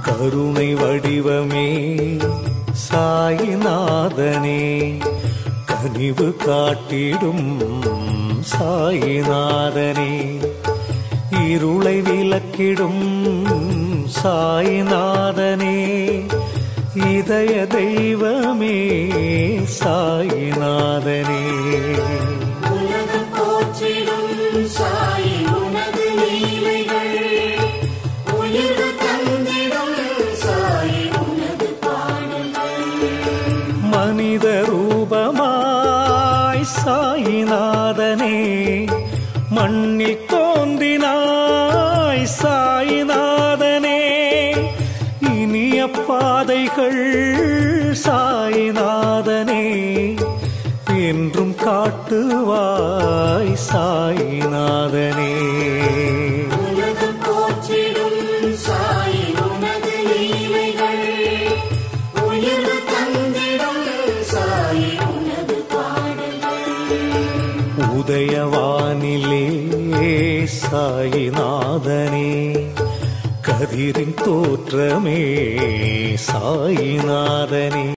கருணை வடிவமே சாயிநாதனே கனிவு காட்டிடும் சாயிநாதனே இருளை விளக்கிடும் சாயிநாதனே இதய தெய்வமே சாயிநாதனே உலகம் போற்றிடும் சாயி உனது லீலைகள் உயிர் தந்திடும் சாயி உனது பாடல்கள் மனித ரூபமாய் சாயிநாதனே மண்ணில் தோன்றினாய் சாயிநாதனே இனிய பாதைகள் சாயிநாதனே என்றும் காட்டுவாய் சாயிநாதனே உலகம் போற்றிடும் சாயி உனது லீலைகள் உயிர் தந்திடும் சாயி உனது பாடல்கள் உதயவானிலே சாயிநாதனே கதிரின் தோற்றமே சாயிநாதனே